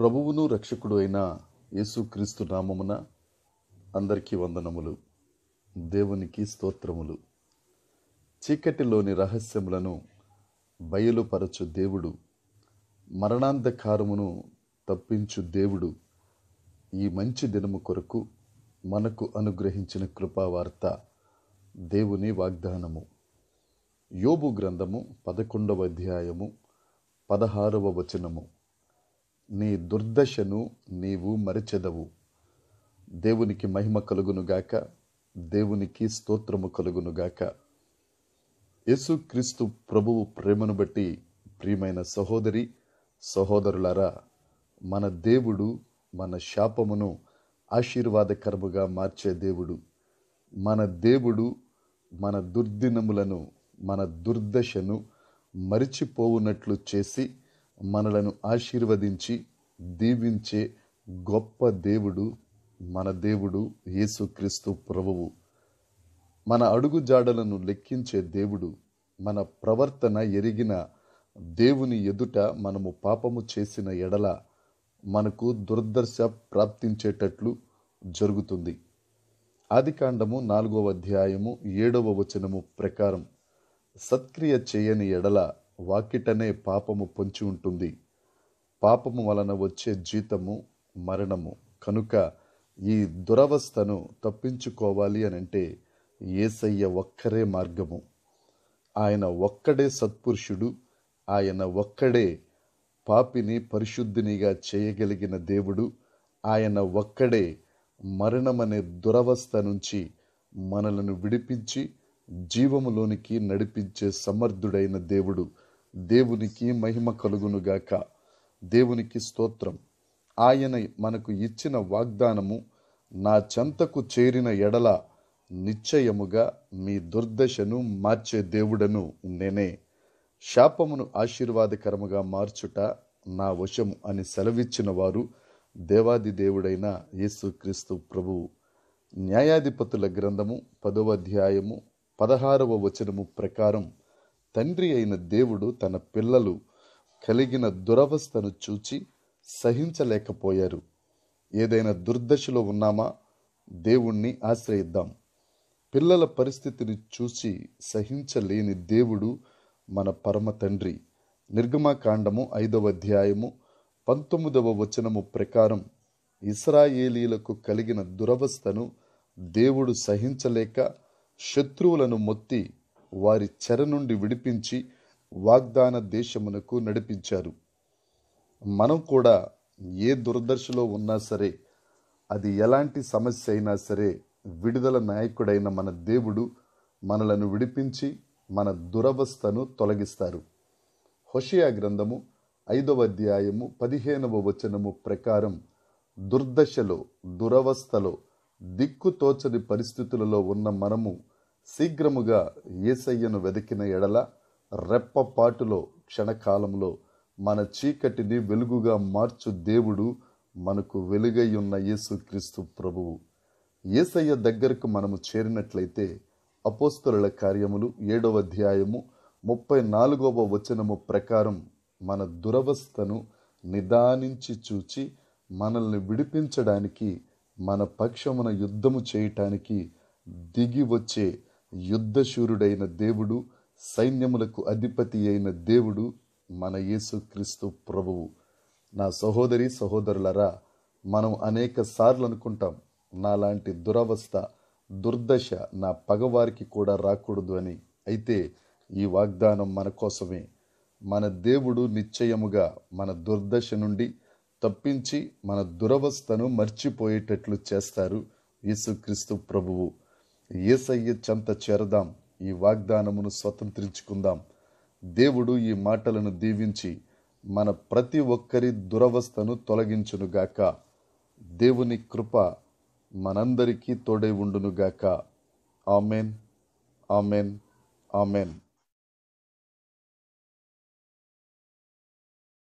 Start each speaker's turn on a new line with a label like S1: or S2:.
S1: ప్రభువును రక్షకుడు అయిన యేసుక్రీస్తు నామమున అందరికీ వందనములు దేవునికి స్తోత్రములు చీకటిలోని రహస్యములను బయలుపరచు దేవుడు మరణాంధకారమును తప్పించు దేవుడు ఈ మంచి దినము కొరకు మనకు అనుగ్రహించిన కృపావార్త దేవుని వాగ్దానము యోబు గ్రంథము పదకొండవ అధ్యాయము పదహారవ వచనము నీ దుర్దశను నీవు మరిచెదవు దేవునికి మహిమ కలుగునుగాక దేవునికి స్తోత్రము కలుగునుగాక యేసుక్రీస్తు ప్రభువు ప్రేమను బట్టి ప్రియమైన సహోదరి సహోదరులారా మన దేవుడు మన శాపమును ఆశీర్వాదకరముగా మార్చే దేవుడు మన దేవుడు మన దుర్దినములను మన దుర్దశను మరిచిపోవునట్లు చేసి మనలను ఆశీర్వదించి దీవించే గొప్ప దేవుడు మన దేవుడు యేసుక్రీస్తు ప్రభువు మన అడుగు జాడలను లెక్కించే దేవుడు మన ప్రవర్తన ఎరిగిన దేవుని ఎదుట మనము పాపము చేసిన ఎడల మనకు దుర్దర్శ ప్రాప్తించేటట్లు జరుగుతుంది ఆదికాండము నాలుగవ అధ్యాయము ఏడవ వచనము ప్రకారం సత్క్రియ చేయని ఎడల వాకిటనే పాపము పొంచి ఉంటుంది పాపము వలన వచ్చే జీతము మరణము కనుక ఈ దురవస్థను తప్పించుకోవాలి అని అంటే ఏసయ్య ఒక్కరే మార్గము ఆయన ఒక్కడే సత్పురుషుడు ఆయన ఒక్కడే పాపిని పరిశుద్ధినిగా చేయగలిగిన దేవుడు ఆయన ఒక్కడే మరణమనే దురవస్థ నుంచి మనలను విడిపించి జీవములోనికి నడిపించే సమర్థుడైన దేవుడు దేవునికి మహిమ కలుగునుగాక దేవునికి స్తోత్రం ఆయన మనకు ఇచ్చిన వాగ్దానము నా చెంతకు చేరిన ఎడల నిశ్చయముగా మీ దుర్దశను మార్చే దేవుడను నేనే శాపమును ఆశీర్వాదకరముగా మార్చుట నా వశము అని సెలవిచ్చిన వారు దేవాది దేవుడైన యేసుక్రీస్తు ప్రభువు న్యాయాధిపతుల గ్రంథము పదవ అధ్యాయము పదహారవ వచనము ప్రకారం తండ్రి అయిన దేవుడు తన పిల్లలు కలిగిన దురవస్థను చూచి సహించలేకపోయారు ఏదైనా దుర్దశలో ఉన్నామా దేవుణ్ణి ఆశ్రయిద్దాం పిల్లల పరిస్థితిని చూసి సహించలేని దేవుడు మన పరమ తండ్రి నిర్గమాకాండము ఐదవ అధ్యాయము పంతొమ్మిదవ వచనము ప్రకారం ఇస్రాయేలీలకు కలిగిన దురవస్థను దేవుడు సహించలేక శత్రువులను మొత్తి వారి చెర నుండి విడిపించి వాగ్దాన దేశమునకు నడిపించారు మనం కూడా ఏ దురదర్శలో ఉన్నా సరే అది ఎలాంటి సమస్య అయినా సరే విడుదల నాయకుడైన మన దేవుడు మనలను విడిపించి మన దురవస్థను తొలగిస్తారు హొషియా గ్రంథము ఐదవ అధ్యాయము పదిహేనవ వచనము ప్రకారం దుర్దశలో దురవస్థలో దిక్కుతోచని పరిస్థితులలో ఉన్న మనము శీఘ్రముగా ఏసయ్యను వెతికిన ఎడల రెప్పపాటులో క్షణకాలంలో మన చీకటిని వెలుగుగా మార్చు దేవుడు మనకు వెలుగై ఉన్న యేసుక్రీస్తు ప్రభువు ఏసయ్య దగ్గరకు మనము చేరినట్లయితే అపోస్తలుల కార్యములు ఏడవ అధ్యాయము ముప్పై నాలుగవ వచనము ప్రకారం మన దురవస్థను నిదానించి చూచి మనల్ని విడిపించడానికి మన పక్షమున యుద్ధము చేయటానికి దిగి వచ్చే యుద్ధశూరుడైన దేవుడు సైన్యములకు అధిపతి అయిన దేవుడు మన యేసుక్రీస్తు ప్రభువు నా సహోదరి సహోదరులరా మనం అనేక సార్లు అనుకుంటాం నాలాంటి దురవస్థ దుర్దశ నా పగవారికి కూడా రాకూడదు అని అయితే ఈ వాగ్దానం మన కోసమే మన దేవుడు నిశ్చయముగా మన దుర్దశ నుండి తప్పించి మన దురవస్థను మర్చిపోయేటట్లు చేస్తారు యేసుక్రీస్తు ప్రభువు ఏసయ్య చెంత చేరదాం ఈ వాగ్దానమును స్వతంత్రించుకుందాం దేవుడు ఈ మాటలను దీవించి మన ప్రతి ఒక్కరి దురవస్థను తొలగించునుగాక దేవుని కృప మనందరికీ తోడై ఉండునుగాక ఆమెన్ ఆమెన్ ఆమెన్